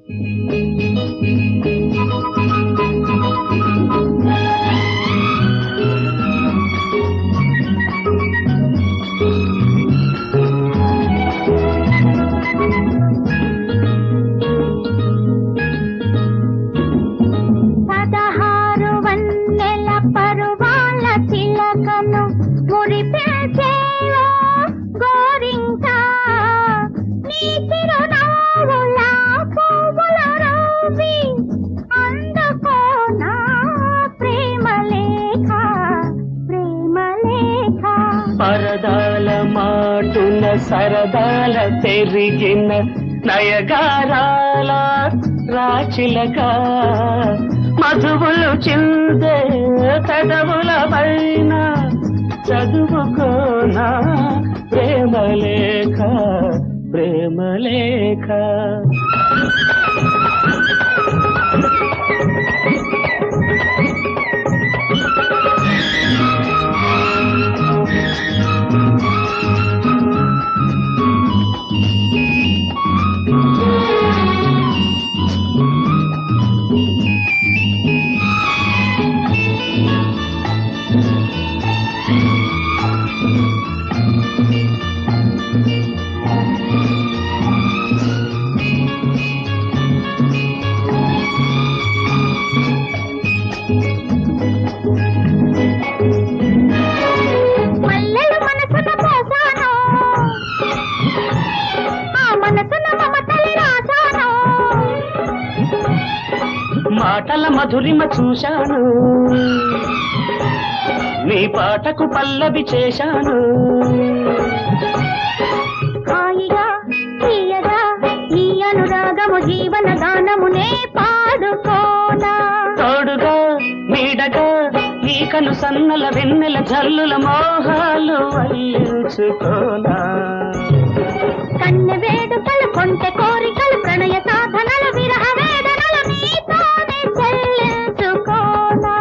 పదహారు వన్నెల పరువాల చిలకను మురిపేచేవో గోరింక నీ చిరునవ్వుల పువ్వుల రవి అందుకో నా ప్రేమ లేఖ ప్రేమ లేఖ పరదాల మాటున సరదాల పెరిగిన నయగారాల రాచిలక మధువులు చిందే పెదవుల పైన చదువుకోనా ప్రేమలేఖ ప్రేమలేఖ మల్లెలు మనసున పోసాను ఆ మనసున మమతలి రాశాను మాటల మధురిమ చూశాను నీ పాటకు పల్లవి చేశాను హాయిగా తీయగా ఈ అనురాగము జీవన గానమునే పాడుకోనా తోడుగా నీడగా నీ కను సన్నల వెన్నెల జల్లుల మోహాలు వల్లించుకోనా కన్నె వేడుకలు కొంటె కోరికలు ప్రణయ సాధనలు విరహ వేదనలు నీతోనే చెల్లించుకోనా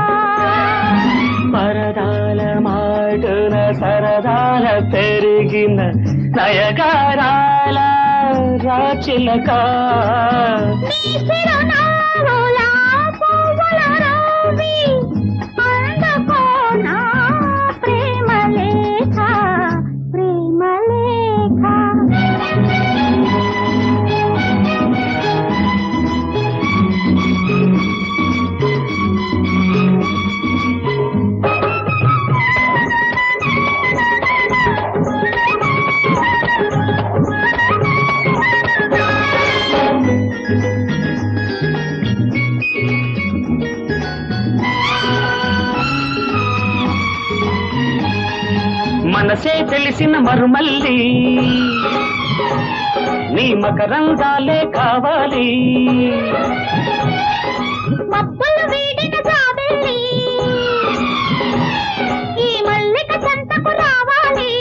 పరదాల మాటున సరదాల పెరిగిన నయగారాల రాచిలక నీ చిరునవ్వుల పువ్వుల రవి అందుకోనా ప్రేమ లేఖ ప్రేమ లేఖ మనసే తెలిసిన మరుమల్లి నీ మకరంగాలే కావాలి మబ్బులు వీడిన జాబిల్లి ఈ మల్లిక చెంతకు రావాలి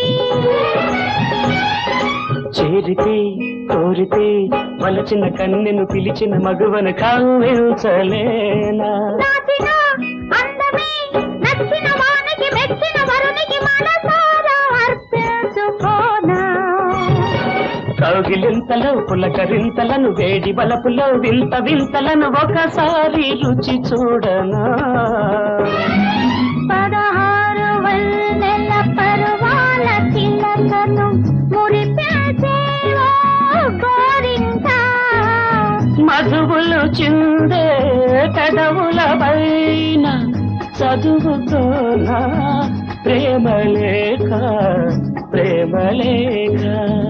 చేరితే కోరితే వలచిన కన్నెను పిలిచిన మగువను కావించలేనా నాచిన అందమే నచ్చిన వానికి మెచ్చిన వరునికి మనసారా అర్పించుకోనా కౌగిలింతలో పులకరింతలను వేడి బలపులో వింత వింతలను ఒకసారి రుచి చూడనా పదహారు వన్నెల పరువాల చిలకను మురిపేచేవో గోరింక మధువులు చిందే పెదవుల పైన చదువుకోనా ప్రేమలేఖ ప్రేమలేఖ